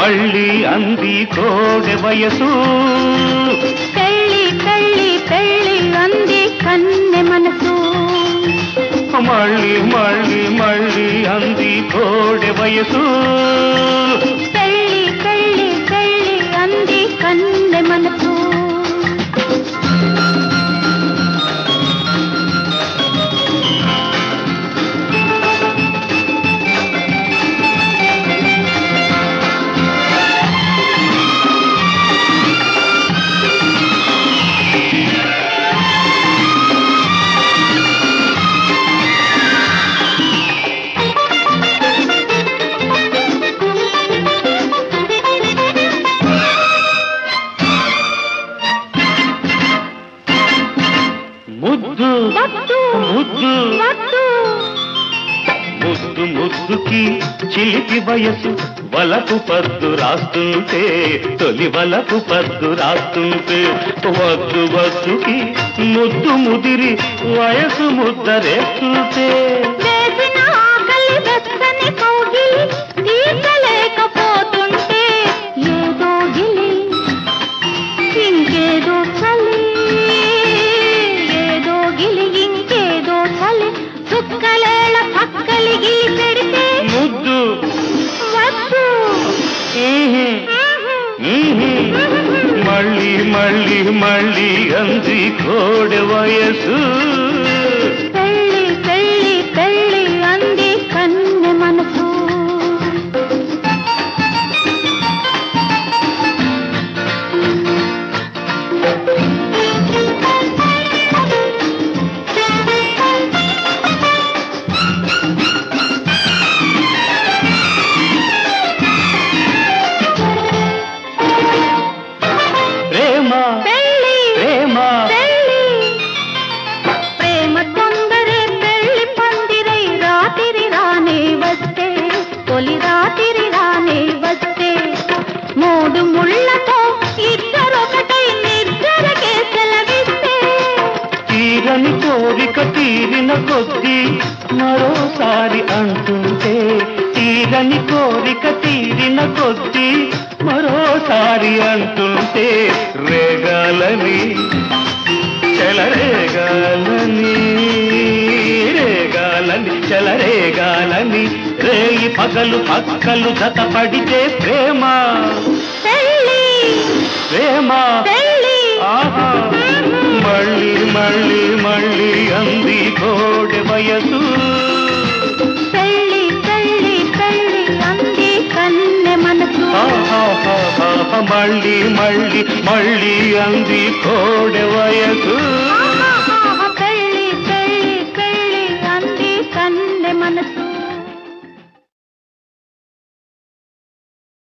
మళ్ళీ అంది కోడె వయసు పెళ్ళి పెళ్ళి పెళ్ళి అంది కన్నె మనసు మళ్ళీ మళ్ళీ మళ్ళీ అంది కోడె వయసు పెళ్ళి పెళ్ళి పెళ్ళి అంది కన్నె మనసు ముద్దు వద్దు ముద్దు వద్దు ముద్దు ముద్దుకి చిలిపి వయసు వలపు పద్దు రాస్తుంటే తొలి వలపు పద్దు రాస్తుంటే వద్దు వద్దుకి ముద్దు ముదిరి వయసు ముద్దరేస్తుంటే వేసిన ఆకలి వెచ్చని కౌగిలి తీర్చలేకపోతుంటే ఏదో గిలి ఇంకేదో చలి ఏదో గిలి ఇంకేదో చలి చుక్కలేళ పక్కలి గిలి పెడితే ముద్దు వద్దు ఊహు, ఊహు. మళ్ళీ మళ్ళీ మళ్ళీ అంది కోడె వయసు పెళ్ళి పెళ్ళి పెళ్ళి అంది కన్నె మనసు ప్రేమ పెళ్ళి ప్రేమ పెళ్ళి ప్రేమ తొందరే పెళ్లి పందిరై రాత్రి రానే వస్తే తొలి రాత్రి రానే వస్తే మూడు ముళ్ళతో ఇద్దరొకటై నిద్దరకే సెలవిస్తే తీరని కోరిక తీరిన కొద్దీ మరోసారి అంటుంటే తీరని కోరిక తీరిన కొద్దీ మరోసారి అంటుంటే రేగాలని చెలరేగాలని రేగాలని చెలరేగాలని రేయి పగలు పక్కలు జత పడితే ప్రేమ పెళ్ళి ప్రేమ పెళ్ళి ఆహా మళ్ళీ మళ్ళీ మళ్ళీ అంది కోడె వయసు పెళ్ళి పెళ్ళి పెళ్ళి అంది కన్నె మనసు ఆహాహాహా, మళ్ళీ మళ్ళీ మళ్ళీ అంది కోడె వయసు